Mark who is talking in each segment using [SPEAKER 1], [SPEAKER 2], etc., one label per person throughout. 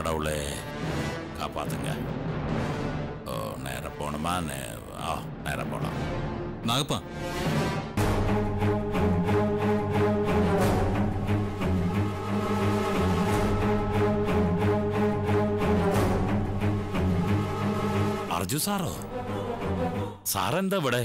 [SPEAKER 1] கடவுளே காப்பாத்துங்க ஓ நேர போகணுமா நே ஆ நேர போகலாம்
[SPEAKER 2] നാഗപ്പ
[SPEAKER 1] അർജു സാറോ സാറെന്താ ഇവിടെ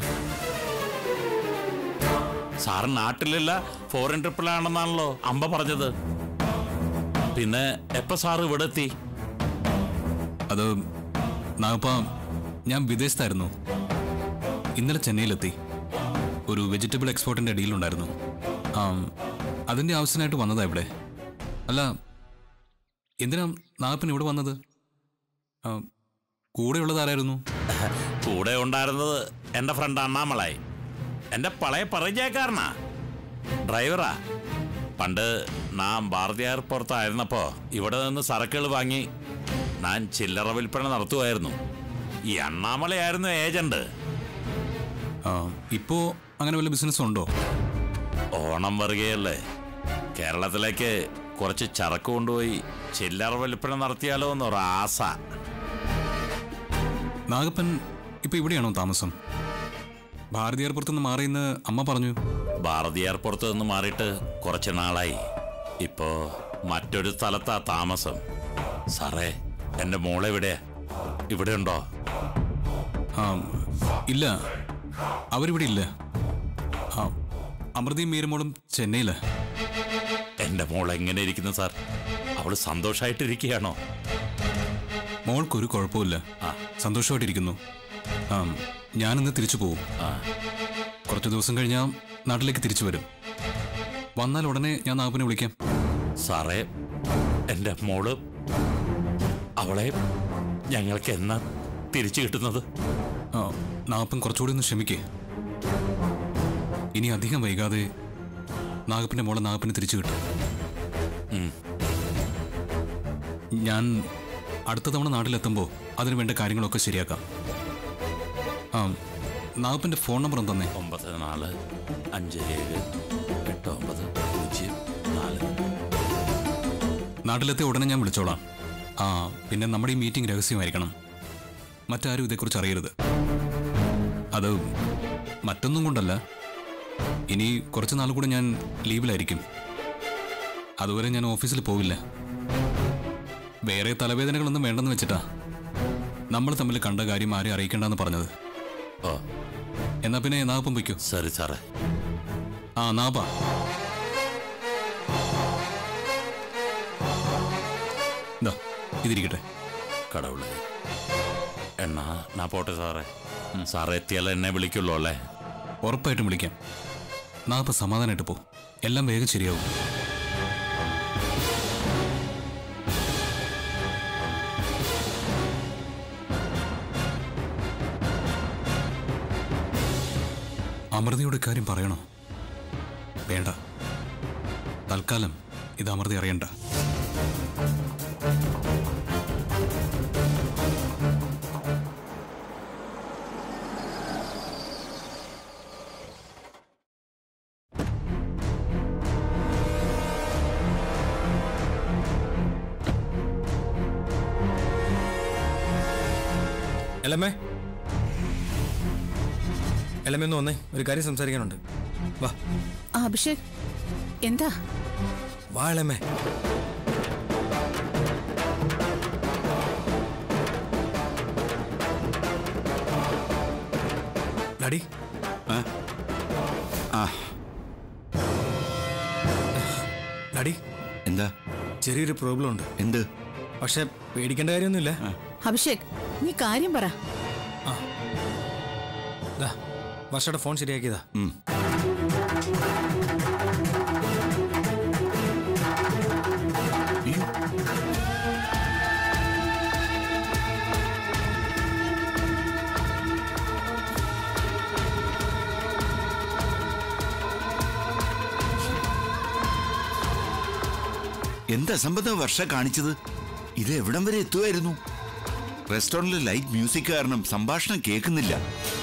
[SPEAKER 1] സാറ് നാട്ടിലില്ല ഫോറിൻ ട്രിപ്പിലാണെന്നാണല്ലോ അമ്പ പറഞ്ഞത് പിന്നെ എപ്പ സാറ് ഇവിടെ എത്തി
[SPEAKER 2] അത് നാഗപ്പ ഞാൻ വിദേശത്തായിരുന്നു ഇന്നലെ ചെന്നൈയിലെത്തി ഒരു വെജിറ്റബിൾ എക്സ്പോർട്ടിന്റെ ഡീലുണ്ടായിരുന്നു ആ അതിന്റെ ആവശ്യത്തിനായിട്ട് വന്നതാ ഇവിടെ അല്ല എന്തിനാ നാഗപ്പൻ ഇവിടെ വന്നത് ആ, കൂടെയുള്ളത് ആരായിരുന്നു
[SPEAKER 1] കൂടെ ഉണ്ടായിരുന്നത് എന്റെ ഫ്രണ്ട് അണ്ണാമളായി എന്റെ പഴയ പരിചയക്കാരനാ ഡ്രൈവറാ പണ്ട് നാം ഭാരതീയ എയർപോർട്ടായിരുന്നപ്പോ ഇവിടെ നിന്ന് സരക്കുകൾ വാങ്ങി ഞാൻ ചില്ലറ വിൽപ്പന നടത്തുമായിരുന്നു ഈ അണ്ണാമലയായിരുന്നു ഏജന്റ്
[SPEAKER 2] ആ, ഇപ്പോ അങ്ങനെ വല്ല ബിസിനസ് ഉണ്ടോ
[SPEAKER 1] ഓണം വരികയല്ലേ കേരളത്തിലേക്ക് കുറച്ച് ചരക്ക് കൊണ്ടുപോയി ചില്ലറ വിൽപ്പന നടത്തിയാലോ എന്നൊരാശ
[SPEAKER 2] നാഗപ്പൻ ഇപ്പൊ ഇവിടെയാണോ താമസം ഭാരതി എയർപോർട്ടിൽ മാറിയെന്ന് അമ്മ പറഞ്ഞു
[SPEAKER 1] ഭാരതി എയർപോർട്ട് നിന്ന് മാറിയിട്ട് കുറച്ച് നാളായി ഇപ്പോ മറ്റൊരു സ്ഥലത്താ താമസം സാറേ എന്റെ മോളെവിടെ ഇവിടെ ഉണ്ടോ
[SPEAKER 2] ആ ഇല്ല അവരിവിടെ ഇല്ല ആ അമൃതയും മീരമോളും ചെന്നൈയില്
[SPEAKER 1] എന്റെ മോൾ എങ്ങനെ ഇരിക്കുന്നു സാർ അവള് സന്തോഷായിട്ടിരിക്കുകയാണോ
[SPEAKER 2] മോൾക്കൊരു കുഴപ്പമില്ല
[SPEAKER 1] ആ.
[SPEAKER 2] സന്തോഷമായിട്ടിരിക്കുന്നു ആ ഞാനിന്ന് തിരിച്ചു പോകും
[SPEAKER 1] ആ
[SPEAKER 2] കുറച്ച് ദിവസം കഴിഞ്ഞാൽ നാട്ടിലേക്ക് തിരിച്ചു വരും വന്നാൽ ഉടനെ ഞാൻ നാഗപ്പനെ വിളിക്കാം
[SPEAKER 1] സാറേ എന്റെ മോള് അവളെ ഞങ്ങൾക്ക് എന്നാ തിരിച്ചു കിട്ടുന്നത്
[SPEAKER 2] ആ നാഗപ്പൻ കുറച്ചുകൂടി ഒന്ന് ക്ഷമിക്കേ ഇനി അധികം വൈകാതെ നാഗപ്പന്റെ മോളെ നാഗപ്പന് തിരിച്ചു കിട്ടും
[SPEAKER 1] ഉം.
[SPEAKER 2] ഞാൻ അടുത്ത തവണ നാട്ടിലെത്തുമ്പോൾ അതിനു വേണ്ട കാര്യങ്ങളൊക്കെ ശരിയാക്കാം ആ നാഗപ്പന്റെ ഫോൺ നമ്പർ തന്നെ
[SPEAKER 1] ഒമ്പത് നാല് അഞ്ച് ഏഴ് എട്ട് ഒമ്പത് പൂജ്യം നാല്
[SPEAKER 2] നാട്ടിലെത്തിയ ഉടനെ ഞാൻ വിളിച്ചോളാം ആ പിന്നെ നമ്മുടെ ഈ മീറ്റിംഗ് രഹസ്യമായിരിക്കണം മറ്റാരും ഇതേക്കുറിച്ച് അറിയരുത് അത് മറ്റൊന്നും കൊണ്ടല്ല ഇനി കുറച്ച് നാൾ കൂടെ ഞാൻ ലീവിലായിരിക്കും അതുവരെ ഞാൻ ഓഫീസിൽ പോവില്ല വേറെ തലവേദനകളൊന്നും വേണ്ടെന്ന് വെച്ചിട്ടാ നമ്മൾ തമ്മിൽ കണ്ട കാര്യം ആരെയും അറിയിക്കേണ്ടെന്ന് പറഞ്ഞത്
[SPEAKER 1] ഓ
[SPEAKER 2] എന്നാ പിന്നെ നാഗപ്പം വയ്ക്കൂ
[SPEAKER 1] സരി സാറേ
[SPEAKER 2] ആ നാപ്പ ഇതാ ഇതിരിക്കട്ടെ
[SPEAKER 1] കടവുളെ എന്നാ നാ പോട്ടെ സാറേ സാറേ എത്തിയാലേ എന്നെ വിളിക്കുള്ളൂ അല്ലേ
[SPEAKER 2] ഉറപ്പായിട്ടും വിളിക്കാം നാപ്പ സമാധാനമായിട്ട് പോ എല്ലാം വേഗം ശരിയാവും അമൃതയുടെ കാര്യം പറയണോ വേണ്ട തൽക്കാലം ഇത് അമൃത അറിയണ്ട
[SPEAKER 3] എലമ്മേ എലമ്മേ ഒന്ന് വന്നേ ഒരു കാര്യം സംസാരിക്കാനുണ്ട് വാ
[SPEAKER 4] ആ, അഭിഷേക് എന്താ
[SPEAKER 3] വാ എളമ്മേ ഡാഡി
[SPEAKER 5] ആ
[SPEAKER 3] ഡാഡി
[SPEAKER 5] എന്താ
[SPEAKER 3] ചെറിയൊരു പ്രോബ്ലം ഉണ്ട്
[SPEAKER 5] എന്ത്
[SPEAKER 3] പക്ഷെ പേടിക്കേണ്ട കാര്യമൊന്നുമില്ല
[SPEAKER 4] അഭിഷേക് നീ കാര്യം പറ
[SPEAKER 3] ദാ വർഷയുടെ ഫോൺ ശരിയാക്കിയതാ
[SPEAKER 5] ഉം. ഈ, എന്ത് അസംബന്ധ വർഷ കാണിച്ചത് ഇത് എവിടം വരെ എത്തുമായിരുന്നു റെസ്റ്റോറന്റിലെ ലൈറ്റ് മ്യൂസിക് കാരണം സംഭാഷണം കേൾക്കുന്നില്ല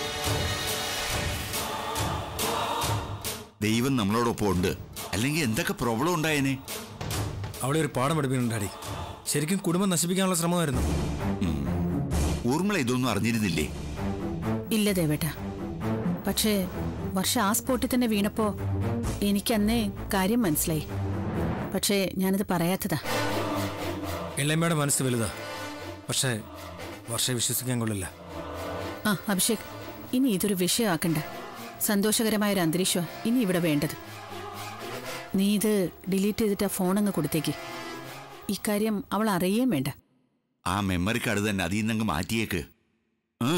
[SPEAKER 5] ദൈവം നമ്മളോടൊപ്പം ഉണ്ട് അല്ലെങ്കിൽ എന്തൊക്കെ പ്രോബ്ലം ഉണ്ടായേനെ
[SPEAKER 3] അവളെ ഒരു പാഠം പഠിപ്പിക്കുന്നുണ്ട് ഡാഡി ശരിക്കും കുടുംബം നശിപ്പിക്കാനുള്ള ശ്രമമായിരുന്നു
[SPEAKER 5] ഊർമിള ഇതൊന്നും അറിഞ്ഞിരുന്നില്ലേ
[SPEAKER 4] ഇല്ല ദേവേട്ട പക്ഷേ വർഷ ആ സ്പോട്ടിൽ തന്നെ വീണപ്പോ എനിക്കന്നേ കാര്യം മനസ്സിലായി പക്ഷേ ഞാനത് പറയാത്തതാ
[SPEAKER 3] ഇളയമ്മയുടെ മനസ്സ് വലുതാ പക്ഷേ വർഷയെ വിശ്വസിക്കാൻ കൊള്ളില്ല
[SPEAKER 4] ആ അഭിഷേക് ഇനി ഇതൊരു വിഷയമാക്കണ്ട സന്തോഷകരമായ ഒരു അന്തരീക്ഷം ഇനി ഇവിടെ വേണ്ടത് നീ ഇത് ഡിലീറ്റ് ചെയ്തിട്ട് ആ ഫോൺ അങ്ങ് കൊടുത്തേക്ക് ഇക്കാര്യം അവൾ അറിയുകയും വേണ്ട
[SPEAKER 5] ആ മെമ്മറി കാർഡ് തന്നെ അതിൽ നിന്നങ്ങ് മാറ്റിയേക്ക് ആ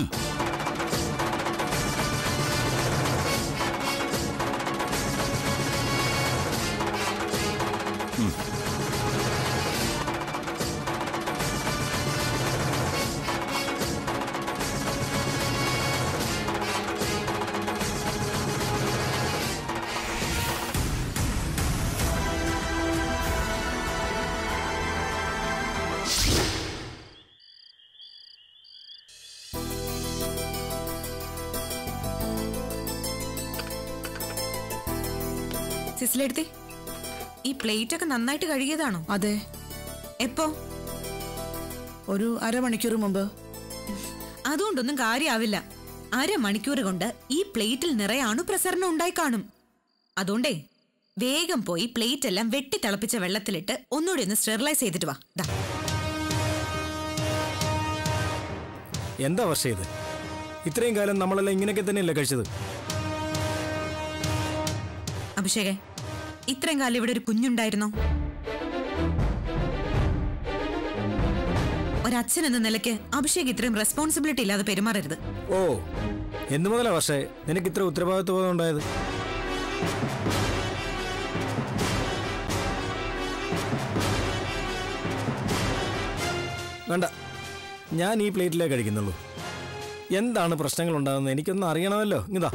[SPEAKER 6] സിസിലെടുത്തി ഈ പ്ലേറ്റ് ഒക്കെ നന്നായിട്ട് കഴുകിയതാണോ
[SPEAKER 7] അതെ
[SPEAKER 6] എപ്പോ
[SPEAKER 7] ഒരു അരമണിക്കൂർ മുമ്പ്
[SPEAKER 6] അതുകൊണ്ടൊന്നും കാര്യാവില്ല അരമണിക്കൂർ കൊണ്ട് ഈ പ്ലേറ്റിൽ നിറയെ അണുപ്രസരണം ഉണ്ടായി കാണും അതുകൊണ്ടേ വേഗം പോയി പ്ലേറ്റ് എല്ലാം വെട്ടി തിളപ്പിച്ച വെള്ളത്തിലിട്ട് ഒന്നുകൂടി ഒന്ന് സ്റ്റെറിലൈസ് ചെയ്തിട്ട് വാ ദാ
[SPEAKER 3] എന്താ വർഷ ഇത് ഇത്രയും കാലം നമ്മളെല്ലാം ഇങ്ങനെയൊക്കെ തന്നെയല്ലേ കഴിച്ചത്
[SPEAKER 6] അഭിഷേകെ ഇത്രയും കാലം ഇവിടെ ഒരു കുഞ്ഞുണ്ടായിരുന്നോ ഒരച്ഛൻ എന്ന നിലയ്ക്ക് അഭിഷേക് ഇത്രയും റെസ്പോൺസിബിലിറ്റി ഇല്ലാതെ പെരുമാറരുത്
[SPEAKER 3] ഓ എന്തു മുതലാ വർഷേ നിനക്ക് ഇത്ര ഉത്തരവാദിത്വ ബോധം ഉണ്ടായത് വേണ്ട ഞാൻ ഈ പ്ലേറ്റിലേ കഴിക്കുന്നുള്ളൂ എന്താണ് പ്രശ്നങ്ങൾ ഉണ്ടാകുന്നത് എനിക്കൊന്നും അറിയണമല്ലോ ഇതാ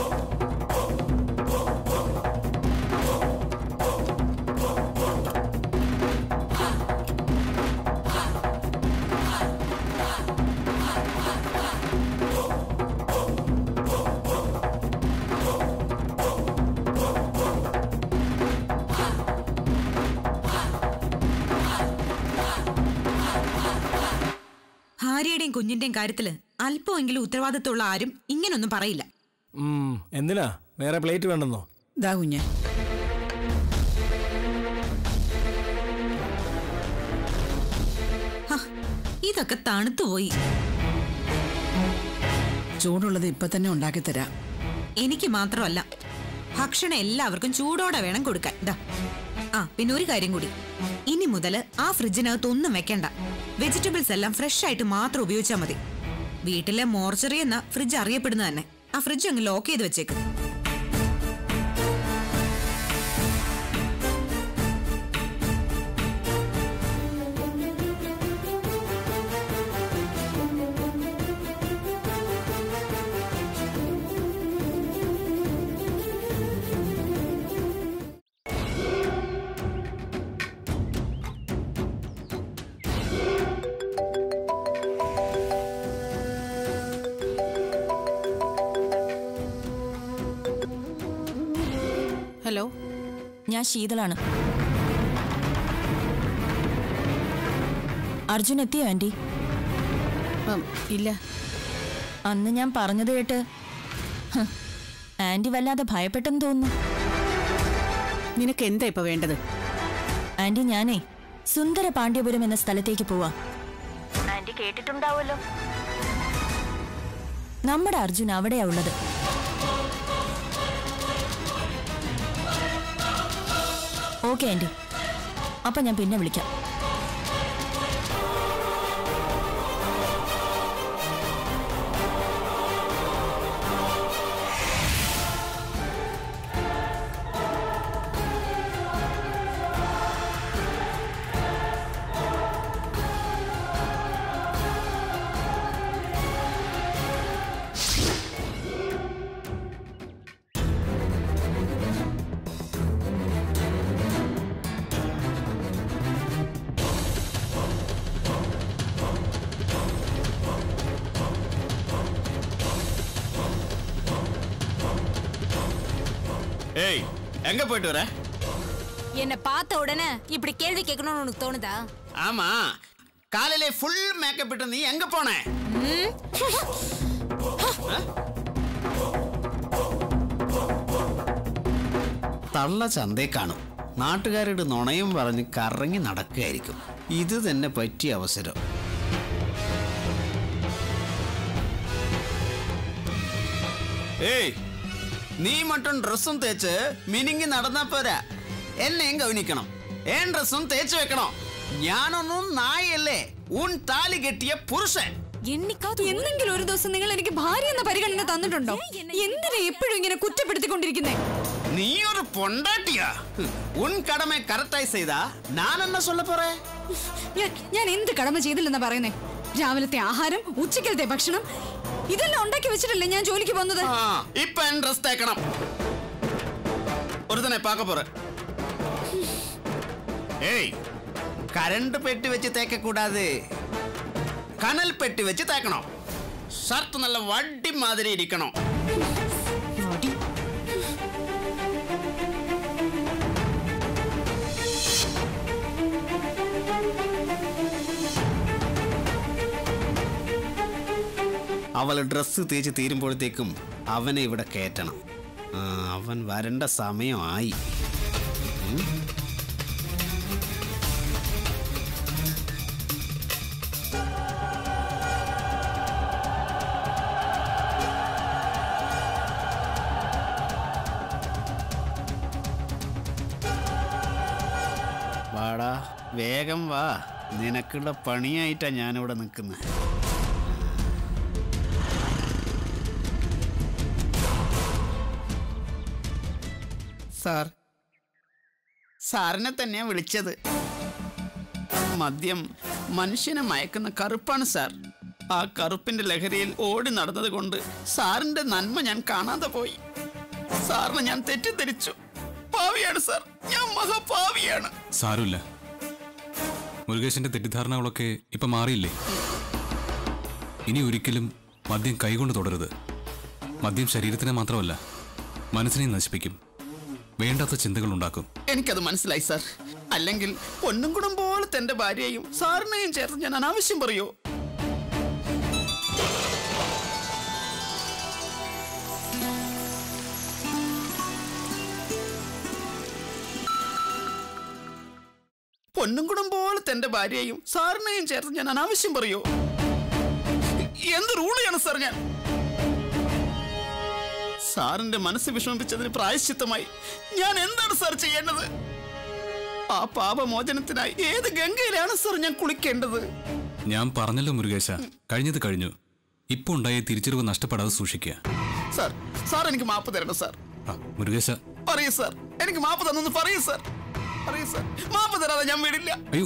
[SPEAKER 6] ഭാര്യയുടെയും കുഞ്ഞിന്റെയും കാര്യത്തില് അല്പമെങ്കിലും ഉത്തരവാദിത്തമുള്ള ആരും ഇങ്ങനൊന്നും പറയില്ല
[SPEAKER 3] ഉം, എന്തിനാ വേറെ പ്ലേറ്റ് വേണ്ടെന്നോ
[SPEAKER 7] ദാ കുഞ്ഞെ
[SPEAKER 6] ഹ, ഇതൊക്കെ തണുത്തുപോയി
[SPEAKER 7] ചൂടുള്ളത് ഇപ്പൊ തന്നെ ഉണ്ടാക്കി തരാം
[SPEAKER 6] എനിക്ക് മാത്രമല്ല ഭക്ഷണം എല്ലാവർക്കും ചൂടോടെ വേണം കൊടുക്കാൻ ദാ ആ പിന്നെ ഒരു കാര്യം കൂടി ഇനി മുതൽ ആ ഫ്രിഡ്ജിനകത്ത് ഒന്നും വെക്കണ്ട വെജിറ്റബിൾസ് എല്ലാം ഫ്രഷ് ആയിട്ട് മാത്രം ഉപയോഗിച്ചാൽ മതി വീട്ടിലെ മോർച്ചറി എന്ന ഫ്രിഡ്ജ് അറിയപ്പെടുന്നത് തന്നെ ആ ഫ്രിഡ്ജ് അങ്ങ് ലോക്ക് ചെയ്ത് വെച്ചേക്ക്
[SPEAKER 4] ഹലോ
[SPEAKER 8] ഞാൻ ശീതളാണ് അർജുൻ എത്തിയോ ആന്റി
[SPEAKER 4] ഉം, ഇല്ല
[SPEAKER 8] അന്ന് ഞാൻ പറഞ്ഞത് കേട്ട് ഹ്, ആന്റി വല്ലാതെ ഭയപ്പെട്ടെന്ന് തോന്നുന്നു
[SPEAKER 4] നിനക്ക് എന്താ ഇപ്പൊ വേണ്ടത്
[SPEAKER 8] ആന്റി ഞാനേ സുന്ദര പാണ്ഡ്യപുരം എന്ന സ്ഥലത്തേക്ക് പോവാ ആന്റി കേട്ടിട്ടുണ്ടാവുമല്ലോ നമ്മുടെ അർജുൻ അവിടെയാ ഉള്ളത് ഓക്കെ ആന്റി അപ്പൊ ഞാൻ പിന്നെ വിളിക്കാം
[SPEAKER 9] ஏய் எங்க போயிட்டு வர
[SPEAKER 10] என்ன பார்த்த உடனே இப்படி கேள்வி கேட்கணும்னு உனக்கு தோணுதா
[SPEAKER 9] ஆமா காலையிலே ஃபுல் மேக்கப் இட்டு நீ எங்க போன തള്ള ചന്തേ കാണും നാട്ടുകാരുടെ നുണയും പറഞ്ഞ് കറങ്ങി നടക്കുകയായിരിക്കും ഇത് തന്നെ പറ്റിയ അവസരം ഏയ് നീ മട്ടും ഡ്രസ്സും തേച്ച് മിനിങ്ങി നടന്നാ പോരാ എന്നെയും ഗവനിക്കണം ഏൻ ഡ്രസ്സും തേച്ച് വെക്കണോ ഞാനൊന്നും നായല്ലേ ഉൻ താലി കെട്ടിയ പുരുഷൻ
[SPEAKER 10] എന്തെങ്കിലും ഒരു ദിവസം നിങ്ങൾ എനിക്ക് ഭാര്യ എന്ന പരിഗണന തന്നിട്ടുണ്ടോ എന്തിനാ എപ്പോഴും ഇങ്ങനെ കുറ്റപ്പെടുത്തിക്കൊണ്ടിരിക്കുന്നേ
[SPEAKER 9] നീ ഒരു പൊണ്ടാട്ടിയാ ഉൻ കടമ കറക്റ്റായി ചെയ്താ ഞാൻ എന്നാ சொல்ல പോറേ
[SPEAKER 10] ഞാൻ ഞാൻ എന്ത് കടമ ചെയ്തില്ലെന്നാ പറയുന്നേ രാവിലത്തെ ആഹാരം ഉച്ചക്കലത്തെ ഭക്ഷണം ഇതെല്ലാം ഉണ്ടാക്കി വെച്ചിട്ടല്ലേ ഞാൻ ജോലിക്ക് പോകുന്നത്
[SPEAKER 9] ആ ഇപ്പൊ എൻ ഡ്രസ് തേക്കണം ഒരു തന്നെ പാക്ക പോറ ഏയ് കരണ്ട് പെട്ടി വെച്ച് തേക്ക കൂടാതെ കനൽ പെട്ടി വെച്ച് തേക്കണം ഷർട്ട് നല്ല വടി മാതിരി ഇരിക്കണം അവൾ ഡ്രസ്സ് തേച്ച് തീരുമ്പോഴത്തേക്കും അവനെ ഇവിടെ കയറ്റണം ആ, അവൻ വരേണ്ട സമയമായി ഉം. വാടാ വേഗം വാ നിനക്കുള്ള പണിയായിട്ടാ ഞാനിവിടെ നിൽക്കുന്നത് സാർ സാറിനെ തന്നെയാ വിളിച്ചത് മദ്യം മനുഷ്യനെ മയക്കുന്ന കറുപ്പാണ് സാർ ആ കറുപ്പിന്റെ ലഹരിയിൽ ഓടി നടന്നത് കൊണ്ട് സാറിന്റെ നന്മ ഞാൻ കാണാതെ പോയി സാറിനെ ഞാൻ തെറ്റിദ്ധരിച്ചു പാവിയാണ് സാർ ഞാൻ മഹാപാവിയാണ്
[SPEAKER 2] സാരമില്ല മുരുകേശന്റെ തെറ്റിദ്ധാരണകളൊക്കെ ഇപ്പൊ മാറിയില്ലേ ഇനി ഒരിക്കലും മദ്യം കൈകൊണ്ട് തുടരുത് മദ്യം ശരീരത്തിനെ മാത്രമല്ല മനസ്സിനെയും നശിപ്പിക്കും വേണ്ടാത്ത ചിന്തകൾ ഉണ്ടാക്കും
[SPEAKER 9] എനിക്കത് മനസ്സിലായി സാർ അല്ലെങ്കിൽ പൊന്നും കുടം പോലത്തെ എന്റെ ഭാര്യയെയും സാറിനെയും ചേർത്ത് ഞാൻ അനാവശ്യം പറയോ പൊന്നും കുടം പോലത്തെ എന്റെ ഭാര്യയെയും സാറിനെയും ചേർത്ത് ഞാൻ അനാവശ്യം പറയോ എന്ത് റൂളിയാണ് സാർ ഞാൻ സാറിന്റെ മനസ്സ് വിഷമിപ്പിച്ചതിന് പ്രായശ്ചിത്തമായി ഞാൻ എന്താണ് സാർ ചെയ്യേണ്ടത് ആ പാപമോചനത്തിനായി ഏത് ഗംഗയിലാണ് സാർ ഞാൻ കുളിക്കേണ്ടത്
[SPEAKER 2] ഞാൻ പറഞ്ഞല്ലോ മുരുകേശ കഴിഞ്ഞത് കഴിഞ്ഞു ഇപ്പോൾ ഉണ്ടായ തിരിച്ചറിവ് നഷ്ടപ്പെടാതെ സൂക്ഷിക്കുക
[SPEAKER 9] സാർ സാർ എനിക്ക് മാപ്പ് തരണം സാർ
[SPEAKER 2] ആ, മുരുകേശ
[SPEAKER 9] പറയൂ സാർ എനിക്ക് മാപ്പ് തന്നു പറയൂ സാർ പറയൂ സാർ മാപ്പ് തരാതെ ഞാൻ വിടില്ല
[SPEAKER 2] അയ്യോ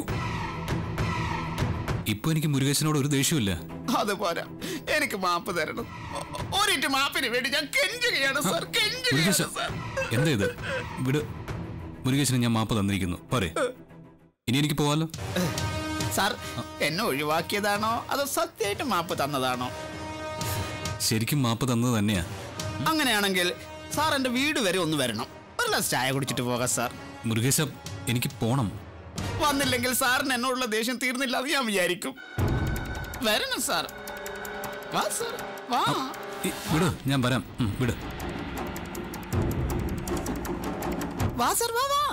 [SPEAKER 2] ഇപ്പൊ എനിക്ക് മുരുകേശനോട് ഒരു ദേഷ്യമില്ല
[SPEAKER 9] അത് പോരാ എനിക്ക് മാപ്പ് തരണം ഒ- ഒരിറ്റ് മാപ്പിന് വേണ്ടി ഞാൻ കെഞ്ചുകയാണ് സാർ
[SPEAKER 2] മുരുകേശ
[SPEAKER 9] കെഞ്ചുകയാണ് സാർ
[SPEAKER 2] എന്താ ഇത് വിട് മുരുകേശന് ഞാൻ മാപ്പ് തന്നിരിക്കുന്നു പറയേ ഇനി എനിക്ക് പോവാലോ
[SPEAKER 9] സാർ എന്നെ ഒഴിവാക്കിയതാണോ അതോ സത്യമായിട്ട് മാപ്പ് തന്നതാണോ
[SPEAKER 2] ശരിക്കും മാപ്പ് തന്നത് തന്നെയാ
[SPEAKER 9] അങ്ങനെയാണെങ്കിൽ സാർ എന്റെ വീട് വരെ ഒന്ന് വരണം ഒരു ഗ്ലാസ് ചായ കുടിച്ചിട്ട് പോകാം സാർ
[SPEAKER 2] മുരുകേശ എനിക്ക് പോണം
[SPEAKER 9] വന്നില്ലെങ്കിൽ സാറിന് എന്നോടുള്ള ദേഷ്യം തീർന്നില്ല എന്ന് ഞാൻ വിചാരിക്കും വരണം സാർ വാ സാർ വാ
[SPEAKER 2] ഈ, വിട് ഞാൻ വരാം ഉം, വിട്
[SPEAKER 9] വാ സാർ വാ വാ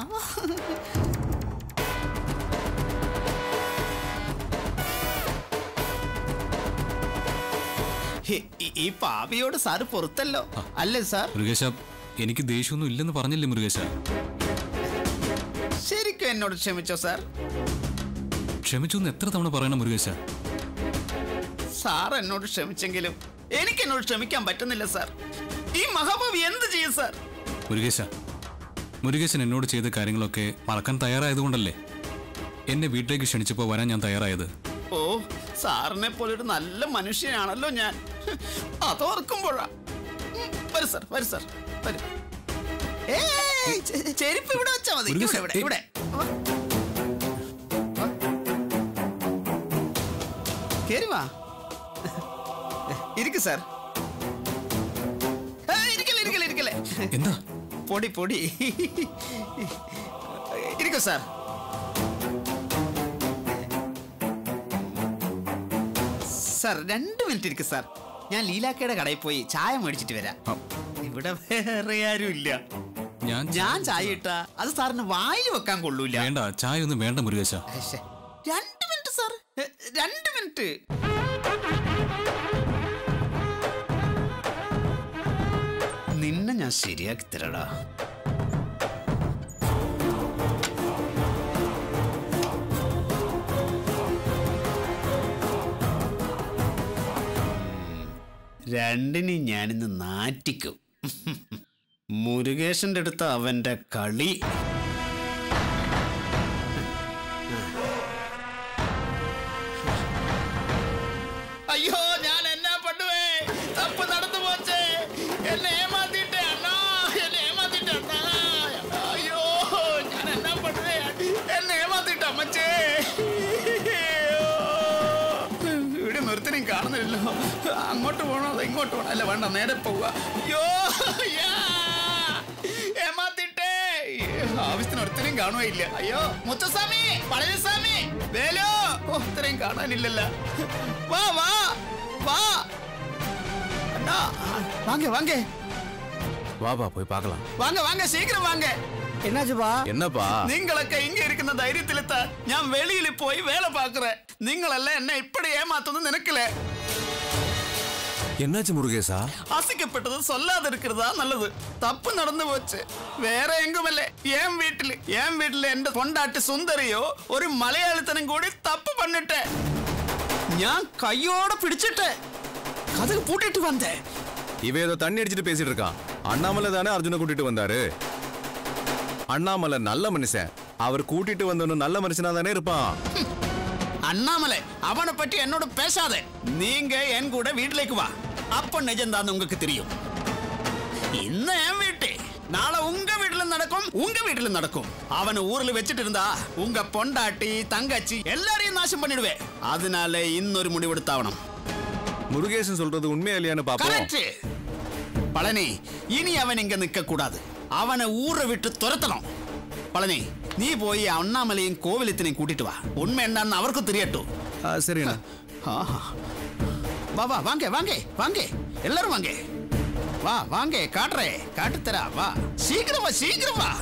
[SPEAKER 9] ഈ- ഈ- ഈ പാപിയോട് സാറ് പുറത്തല്ലോ അല്ലേ സാർ
[SPEAKER 2] മുരുകേശ എനിക്ക് ദേഷ്യമൊന്നും ഇല്ലെന്ന് പറഞ്ഞില്ലേ മുരുകേശ
[SPEAKER 9] ശരിക്കും എന്നോട് ക്ഷമിച്ചോ സാർ
[SPEAKER 2] ക്ഷമിച്ചു എന്ന് എത്ര തവണ പറയണം മുരുകേശ
[SPEAKER 9] സാർ എന്നോട് ക്ഷമിച്ചെങ്കിലും എനിക്ക് എന്നോട് ക്ഷമിക്കാൻ പറ്റുന്നില്ല സാർ ഈ മഹാഭാവി എന്ത് ചെയ്യും സാർ
[SPEAKER 2] മുരുകേശ മുരുകേശൻ എന്നോട് ചെയ്ത കാര്യങ്ങളൊക്കെ മറക്കാൻ തയ്യാറായതുകൊണ്ടല്ലേ എന്നെ വീട്ടിലേക്ക് ക്ഷണിച്ചപ്പോൾ വരാൻ ഞാൻ തയ്യാറായത്
[SPEAKER 9] ഓ സാറിനെ പോലെ ഒരു നല്ല മനുഷ്യനാണല്ലോ ഞാൻ അതോർക്കുമ്പോഴാ ഉം, വരൂ സാർ വരൂ സാർ വരൂ ഏയ്, ചെ- ചെരുപ്പ് ഇവിടെ വെച്ചാ മതി
[SPEAKER 2] ഒരു
[SPEAKER 9] ഇവിടെ
[SPEAKER 2] ദിവസം-
[SPEAKER 9] ഇവിടെ ഇവിടെ വാ. വാ. കേറി വാ ഇരിക്കു സാർ ഏയ്, ഇരിക്കല്ലേ ഇരിക്കല്ലേ ഇരിക്കല്ലേ
[SPEAKER 2] എന്താ
[SPEAKER 9] പൊടി പൊടി ഇരിക്കൂ സാർ സാർ രണ്ട് മിനിറ്റ് ഇരിക്കും സാർ ഞാൻ ലീലാക്കയുടെ കടയിൽ പോയി ചായ മേടിച്ചിട്ട് വരാം ഇവിടെ വേറെ ആരും ഇല്ല
[SPEAKER 2] ഞാൻ
[SPEAKER 9] ഞാൻ ചായ ഇട്ടാ അത് സാറിന് വായിൽ വെക്കാൻ കൊള്ളൂല
[SPEAKER 2] വേണ്ട ചായ ഒന്നും വേണ്ട മുരുകേശ
[SPEAKER 9] ശ്ശെ, രണ്ട് മിനിറ്റ് സാർ എ, രണ്ട് മിനിറ്റ് നിന്നെ ഞാൻ ശരിയാക്കി തരടാ രണ്ടിനെ ഞാനിന്ന് നാറ്റിക്കും മുരുകേശന്റെ അടുത്ത് അവന്റെ കളി അയ്യോ ഞാൻ എന്നാ പണ്ടുവേ തപ്പ് നടന്നു പോച്ചേ എന്നെ ഏമാത്തിട്ടേ അണ്ണാ എന്നെ ഏമാത്തിട്ടേ അണ്ണാ അയ്യോ ഞാൻ എന്നാ പണ്ടുവേ എന്നെ ഏമാത്തിട്ട അമ്മച്ചേ ഇവിടെ നിർത്തനും കാണുന്നില്ലല്ലോ അങ്ങോട്ട് പോകണോ അതോ ഇങ്ങോട്ട് പോകണോ അല്ല വേണ്ട നേരെ പോവുക അയ്യോ യാ. ഏമാത്തിട്ടേ ആവശ്യത്തിന് ഒരുത്തനെയും കാണുകയില്ല അയ്യോ മുത്തസ്വാമി പളനിസ്വാമി വേലോ ഓ ഇത്രയും കാണാനില്ലല്ലോ വാ വാ വാ அண்ணா வாங்க வாங்க
[SPEAKER 3] വാ പോയി പാക്കലാം
[SPEAKER 9] வாங்க வாங்க சீக்கிரம் வாங்க
[SPEAKER 3] എന്നാച്ചുപ്പാ എന്നപ്പാ
[SPEAKER 9] നിങ്ങളൊക്കെ ഇങ്ങ ഇരിക്കുന്ന ധൈര്യത്തിലെത്ത ഞാൻ വെളിയിൽ പോയി വേല പാക്കുറേ നിങ്ങളെല്ലാം എന്നെ ഇപ്പടി ഏമാത്തൊന്നും നിനക്കില്ലേ
[SPEAKER 3] എന്നാച്ചു മുരുകേശാ
[SPEAKER 9] അസിക്കപ്പെട്ടത് சொல்லாத இருக்கிறதா நல்லது தப்பு நடந்து போச்சு வேற எங்குமல்ல என் வீட்டில் என் வீட்டில் എന്റെ പൊണ്ടാട്ടി സുന്ദരിയോ ഒരു മലയാളിത്തനം കൂടി തപ്പ് പണിട്ടെ ഞാൻ കയ്യോടെ പിടിച്ചിട്ട് കഥ പൂട്ടിട്ട് വന്നേ
[SPEAKER 11] இவ ஏதோ தண்ணி அடிச்சிட்டு பேசிட்டு இருக்கான் அண்ணாமலை தானே அர்ஜுனை கூட்டிட்டு வந்தாரு அண்ணாமலை நல்ல மனுஷன் அவர் கூட்டிட்டு வந்தவனும் நல்ல மனுஷனா தானே இருப்பான்
[SPEAKER 9] அண்ணாமலை அவனை பற்றி என்னோட பேசாத நீங்க என் கூட வீட்டிലേക്ക് வா அப்ப நிஜம்தான் உங்களுக்கு தெரியும் ഇന്ന് എൻ വീട്ടിൽ നാളെ ഉങ്ക വീട്ടിലും നടക്കും ഉങ്ക വീട്ടിലും നടക്കും അവന് ഊരിൽ വെച്ചിട്ട് இருந்தா ഉങ്ക പൊണ്ടാട്ടി തങ്കച്ചി എല്ലാരെയും നാശം பண்ணிடுவே அதனால இன்னொரு முடிவெடுத்தாவണം
[SPEAKER 11] முருகேசன் சொல்றது உண்மையா இல்லையான்னு பாப்போம்
[SPEAKER 9] கரெக்ட் பழனி இனி அவன் இங்க நிக்க கூடாது அவனை ஊரை விட்டு துரத்தணும் பழனி நீ போய் அண்ணாமலையும் கோவிலத்தினையும் கூட்டிட்டு வா உண்மை என்னன்னு அவருக்கும் தெரியட்டும்
[SPEAKER 11] ஆ, சரிண்ணா
[SPEAKER 9] ஆஹா. வா வா வாங்க வாங்க வாங்க எல்லாரும் வாங்க வா வாங்க காட்டுறே காட்டுத்தரா வா சீக்கிரம் வா சீக்கிரம் வா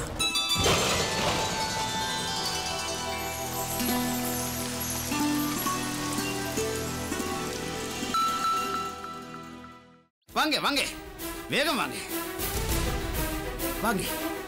[SPEAKER 9] வாங்க வாங்க வேகம் வாங்க வாங்க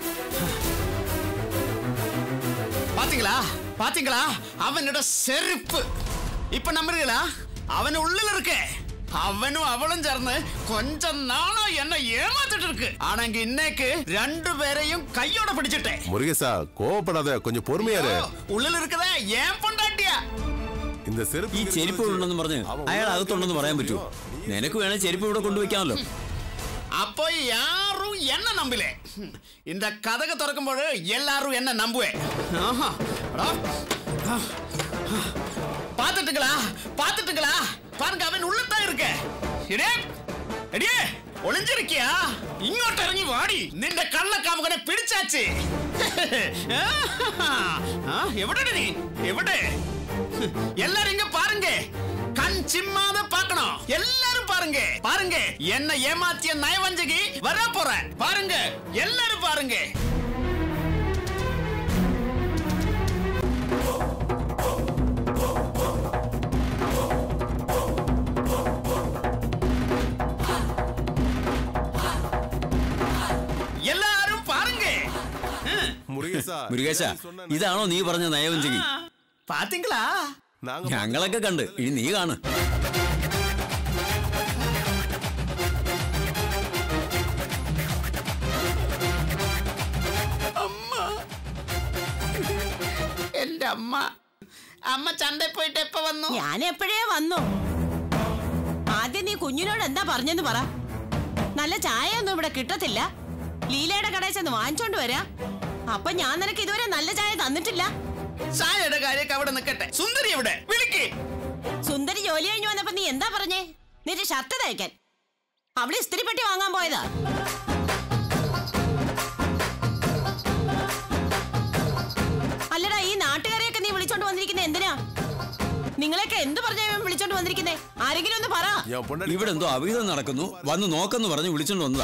[SPEAKER 9] பாத்தீங்களா பாத்தீங்களா அவனோட செருப்பு இப்ப நம்புறீங்களா அவன் உள்ள இருக்க அவனும் அவளும் ചേർന്ന് கொஞ்ச நாளா என்ன ஏமாத்திட்டு இருக்கு ஆனா இங்க இன்னைக்கு ரெண்டு பேரையும் கையோட பிடிச்சிட்டேன்
[SPEAKER 11] முருகேசா கோவப்படாத கொஞ்சம் பொறுமையா இரு
[SPEAKER 9] ഉള്ളിൽ ഇരിക്കതേ ഏൻ പൊണ്ടാട്ടിയാ
[SPEAKER 11] இந்த செருப்பு
[SPEAKER 12] ഈ ചെരുപ്പ് ഉണ്ടെന്ന് പറഞ്ഞ് അയാൾ അകത്തുണ്ടെന്ന് പറയാൻ പറ്റുമോ നിനക്ക് വേണേ ചെരുപ്പ് ഇവിടെ കൊണ്ടുവയ്ക്കാമല്ലോ
[SPEAKER 9] அப்போ யாரும் என்ன நம்பல இந்த கதக திறக்கும்போது எல்லாரும் என்ன நம்புவேன் ஆஹா. அடா. ஆ. ஆ. பாத்துட்டுங்களா பாத்துட்டுங்களா பாருங்க அவன் உள்ளதான் இருக்க ഇടേ എടിയേ ഒളിഞ്ഞിരിക്കയാ ഇങ്ങോട്ട് ഇറങ്ങി വാടി നിന്റെ കള്ളക്കാമുകനെ പിടിച്ചാച്ച് ആ, എവിടെ നീ എവിടെ எல்லாரும் இங்க பாருங்க கண் சிம்மாத பார்க்கணும் எல்லாரும் பாருங்க பாருங்க என்ன ஏமாத்திய நயவஞ்சகி வர போற பாருங்க எல்லாரும் பாருங்க எல்லாரும் பாருங்க
[SPEAKER 11] முருகேசா
[SPEAKER 12] മുരുകേശ ഇതാണോ നീ പറഞ്ഞ നയവഞ്ചകി
[SPEAKER 9] பாத்தீங்களா
[SPEAKER 12] ഞങ്ങളൊക്കെ കണ്ട് ഇനി നീ കാണ്
[SPEAKER 9] അമ്മ എന്റെ അമ്മ അമ്മ ചന്തയിൽ പോയിട്ട് എപ്പോ വന്നു
[SPEAKER 13] ഞാൻ എപ്പോഴേ വന്നു ആദ്യം നീ കുഞ്ഞിനോട് എന്താ പറഞ്ഞെന്ന് പറ നല്ല ചായ ഒന്നും ഇവിടെ കിട്ടത്തില്ല ലീലയുടെ കടയിൽ ചെന്ന് വാങ്ങിച്ചോണ്ട് വരാം അപ്പൊ ഞാൻ നിനക്ക് ഇതുവരെ നല്ല ചായ തന്നിട്ടില്ല
[SPEAKER 9] ചായയുടെ കാര്യമൊക്കെ അവിടെ നിൽക്കട്ടെ സുന്ദരി എവിടെ വിളിക്ക്
[SPEAKER 13] സുന്ദരി ജോലി കഴിഞ്ഞു വന്നപ്പോ നീ എന്താ പറഞ്ഞേ നിന്റെ ഷർട്ട് തയ്ക്കാൻ അവള് ഇസ്തിരിപ്പെട്ടി വാങ്ങാൻ പോയതാ അല്ലടാ ഈ നാട്ടുകാരെയൊക്കെ നീ വിളിച്ചോണ്ട് വന്നിരിക്കുന്നത് എന്തിനാ നിങ്ങളെയൊക്കെ എന്ത് പറഞ്ഞ വിളിച്ചോണ്ട് വന്നിരിക്കുന്നേ ആരെങ്കിലും
[SPEAKER 12] ഇവിടെ എന്തോ അവിഹിതം നടക്കുന്നു വന്ന് നോക്കെന്ന് പറഞ്ഞ് വിളിച്ചോണ്ട് വന്നതാ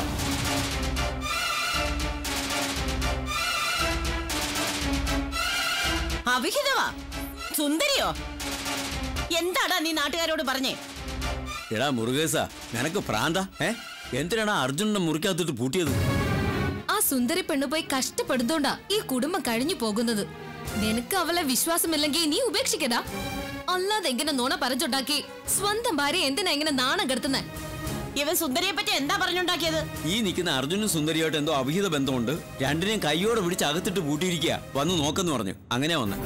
[SPEAKER 13] അവിഹിതവാ സുന്ദരിയോ എന്താടാ നീ നാട്ടുകാരോട് പറഞ്ഞേ
[SPEAKER 12] എടാ മുരുകേസ നിനക്ക് പ്രാന്ത ഏ എന്തിനാണ് അർജുനനെ മുറിക്കകത്തിട്ട് പൂട്ടിയത്
[SPEAKER 14] ആ സുന്ദരി പെണ്ണു പോയി കഷ്ടപ്പെടുന്നോണ്ടാ ഈ കുടുംബം കഴിഞ്ഞു പോകുന്നത് നിനക്ക് അവളെ വിശ്വാസമില്ലെങ്കിൽ നീ ഉപേക്ഷിക്കടാ അല്ലാതെ എങ്ങനെ നുണ പറഞ്ഞുണ്ടാക്കി സ്വന്തം ഭാര്യ എന്തിനാ ഇങ്ങനെ നാണം കെടുത്തുന്നേ
[SPEAKER 13] ഇവൻ സുന്ദരിയെ പറ്റി എന്താ പറഞ്ഞുണ്ടാക്കിയത്
[SPEAKER 12] ഈ നിൽക്കുന്ന അർജുനും സുന്ദരിയായിട്ട് എന്തോ അവിഹിത ബന്ധമുണ്ട് രണ്ടിനെയും കൈയോടെ പിടിച്ച് അകത്തിട്ട് പൂട്ടിയിരിക്കുക വന്ന് നോക്കെന്ന് പറഞ്ഞു അങ്ങനെയാ വന്നെ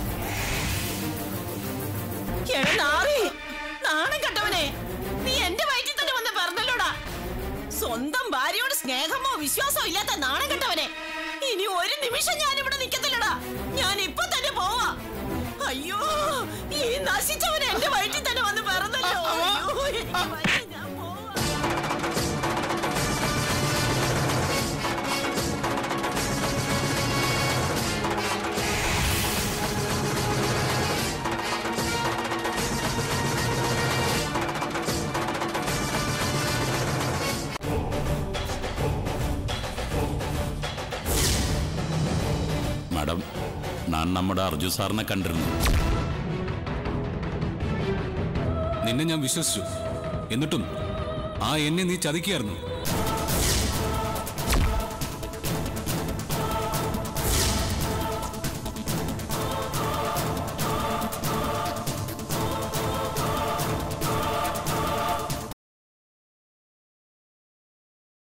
[SPEAKER 13] എടാ നാറി, നാണം കെട്ടവനെ നീ എന്റെ വയറ്റിൽ തന്നെ വന്ന് പറഞ്ഞല്ലോടാ സ്വന്തം ഭാര്യയോട് സ്നേഹമോ വിശ്വാസമോ ഇല്ലാത്ത നാണം കെട്ടവനെ ഇനി ഒരു നിമിഷം ഞാൻ ഇവിടെ നിൽക്കത്തില്ലടാ ഞാൻ ഇപ്പൊ തന്നെ പോവാ അയ്യോ ഈ നശിച്ചവനെ എന്റെ വയറ്റിൽ തന്നെ വന്ന് പറഞ്ഞല്ലോ അയ്യോ, എനിക്ക് വയ്യ, ഞാൻ പോവാ.
[SPEAKER 1] മാഡം ഞാൻ നമ്മുടെ അർജു സാറിനെ കണ്ടിരുന്നു
[SPEAKER 2] നിന്നെ ഞാൻ വിശ്വസിച്ചു എന്നിട്ടും ആ എന്നെ നീ ചതിക്കുകയായിരുന്നു